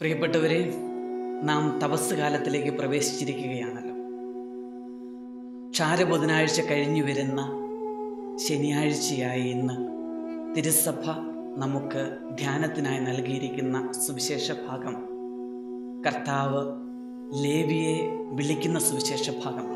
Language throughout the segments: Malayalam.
പ്രിയപ്പെട്ടവരെ നാം തപസ് കാലത്തിലേക്ക് പ്രവേശിച്ചിരിക്കുകയാണല്ലോ ക്ഷാര ബുധനാഴ്ച കഴിഞ്ഞു വരുന്ന ശനിയാഴ്ചയായി ഇന്ന് തിരുസഭ നമുക്ക് ധ്യാനത്തിനായി നൽകിയിരിക്കുന്ന സുവിശേഷ ഭാഗം കർത്താവ് ലേവിയെ വിളിക്കുന്ന സുവിശേഷ ഭാഗമാണ്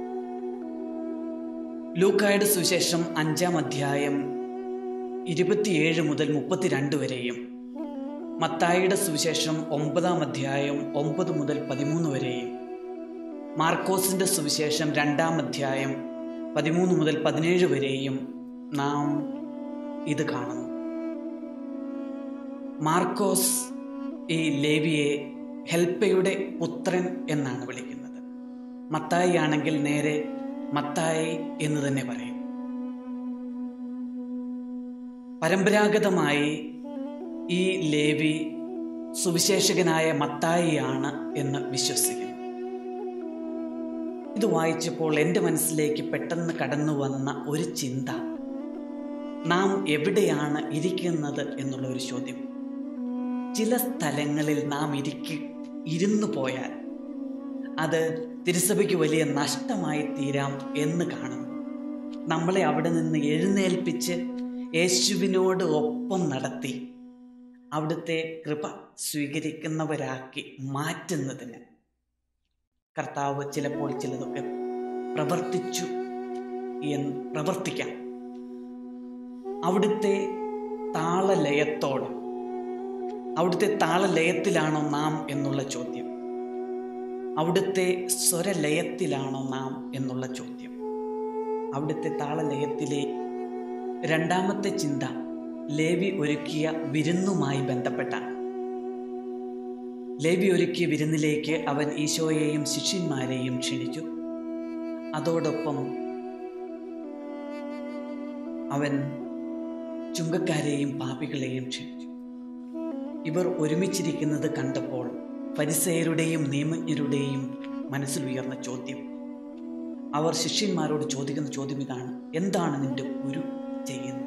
ലൂക്കായുടെ സുവിശേഷം അഞ്ചാം അധ്യായം ഇരുപത്തിയേഴ് മുതൽ മുപ്പത്തിരണ്ട് വരെയും മത്തായിയുടെ സുവിശേഷം ഒമ്പതാം അധ്യായം ഒമ്പത് മുതൽ പതിമൂന്ന് വരെയും മാർക്കോസിൻ്റെ സുവിശേഷം രണ്ടാം അധ്യായം പതിമൂന്ന് മുതൽ പതിനേഴ് വരെയും നാം ഇത് കാണുന്നു മാർക്കോസ് ഈ ലേവിയെ ഹെൽപ്പയുടെ പുത്രൻ എന്നാണ് വിളിക്കുന്നത് മത്തായി ആണെങ്കിൽ നേരെ മത്തായി എന്ന് തന്നെ പറയും പരമ്പരാഗതമായി ഈ ലേവി സുവിശേഷകനായ മത്തായിയാണ് എന്ന് വിശ്വസിക്കുന്നു ഇത് വായിച്ചപ്പോൾ എൻ്റെ മനസ്സിലേക്ക് പെട്ടെന്ന് കടന്നു വന്ന ഒരു ചിന്ത നാം എവിടെയാണ് ഇരിക്കുന്നത് എന്നുള്ള ഒരു ചോദ്യം ചില സ്ഥലങ്ങളിൽ നാം ഇരിക്കി ഇരുന്നു പോയാൽ അത് തിരുസഭയ്ക്ക് വലിയ നഷ്ടമായി തീരാം എന്ന് കാണുന്നു നമ്മളെ അവിടെ നിന്ന് എഴുന്നേൽപ്പിച്ച് യേശുവിനോട് ഒപ്പം നടത്തി അവിടുത്തെ കൃപ സ്വീകരിക്കുന്നവരാക്കി മാറ്റുന്നതിന് കർത്താവ് ചിലപ്പോൾ ചിലതൊക്കെ പ്രവർത്തിച്ചു എന്ന് പ്രവർത്തിക്കാം അവിടുത്തെ താളലയത്തോട് അവിടുത്തെ താളലയത്തിലാണോ നാം എന്നുള്ള ചോദ്യം അവിടുത്തെ സ്വരലയത്തിലാണോ നാം എന്നുള്ള ചോദ്യം അവിടുത്തെ താളലയത്തിലെ രണ്ടാമത്തെ ചിന്ത ലേവി ഒരുക്കിയ വിരുന്നുമായി ബന്ധപ്പെട്ടാണ് ലേവി ഒരുക്കിയ വിരുന്നിലേക്ക് അവൻ ഈശോയെയും ശിഷ്യന്മാരെയും ക്ഷണിച്ചു അതോടൊപ്പം അവൻ ചുങ്കക്കാരെയും പാപികളെയും ക്ഷണിച്ചു ഇവർ ഒരുമിച്ചിരിക്കുന്നത് കണ്ടപ്പോൾ പരിസയരുടെയും നിയമജ്ഞരുടെയും മനസ്സിൽ ഉയർന്ന ചോദ്യം അവർ ശിഷ്യന്മാരോട് ചോദിക്കുന്ന ചോദ്യം ഇതാണ് എന്താണ് നിന്റെ ഗുരു ചെയ്യുന്നത്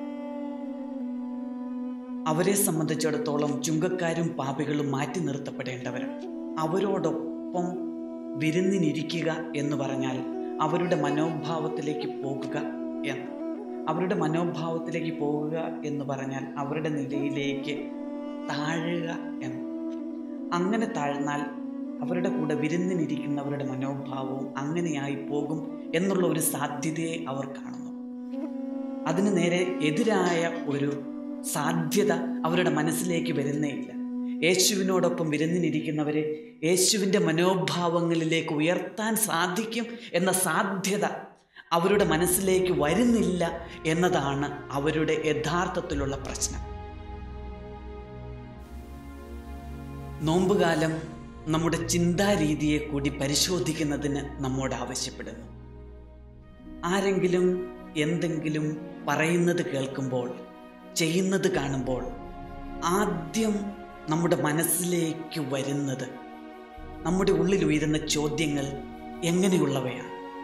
അവരെ സംബന്ധിച്ചിടത്തോളം ചുങ്കക്കാരും പാപികളും മാറ്റി നിർത്തപ്പെടേണ്ടവരാണ് അവരോടൊപ്പം വിരുന്നിനിരിക്കുക എന്ന് പറഞ്ഞാൽ അവരുടെ മനോഭാവത്തിലേക്ക് പോകുക എന്ന് അവരുടെ മനോഭാവത്തിലേക്ക് പോകുക എന്ന് പറഞ്ഞാൽ അവരുടെ നിലയിലേക്ക് താഴുക എന്ന് അങ്ങനെ താഴ്ന്നാൽ അവരുടെ കൂടെ വിരുന്നിനിരിക്കുന്നവരുടെ മനോഭാവവും അങ്ങനെയായി പോകും എന്നുള്ള ഒരു സാധ്യതയെ അവർ കാണുന്നു അതിന് നേരെ എതിരായ ഒരു സാധ്യത അവരുടെ മനസ്സിലേക്ക് വരുന്നേയില്ല യേശുവിനോടൊപ്പം വിരുന്നിനിരിക്കുന്നവരെ യേശുവിൻ്റെ മനോഭാവങ്ങളിലേക്ക് ഉയർത്താൻ സാധിക്കും എന്ന സാധ്യത അവരുടെ മനസ്സിലേക്ക് വരുന്നില്ല എന്നതാണ് അവരുടെ യഥാർത്ഥത്തിലുള്ള പ്രശ്നം നോമ്പുകാലം നമ്മുടെ ചിന്താരീതിയെ കൂടി പരിശോധിക്കുന്നതിന് നമ്മോട് ആവശ്യപ്പെടുന്നു ആരെങ്കിലും എന്തെങ്കിലും പറയുന്നത് കേൾക്കുമ്പോൾ ചെയ്യുന്നത് കാണുമ്പോൾ ആദ്യം നമ്മുടെ മനസ്സിലേക്ക് വരുന്നത് നമ്മുടെ ഉള്ളിൽ ഉയരുന്ന ചോദ്യങ്ങൾ എങ്ങനെയുള്ളവയാണ്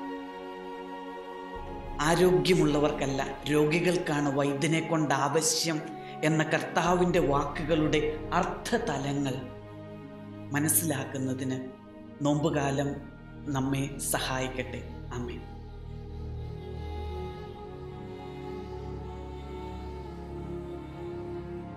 ആരോഗ്യമുള്ളവർക്കല്ല രോഗികൾക്കാണ് വൈദ്യനെ കൊണ്ട് ആവശ്യം എന്ന കർത്താവിൻ്റെ വാക്കുകളുടെ അർത്ഥതലങ്ങൾ മനസ്സിലാക്കുന്നതിന് നോമ്പുകാലം നമ്മെ സഹായിക്കട്ടെ അമ്മേ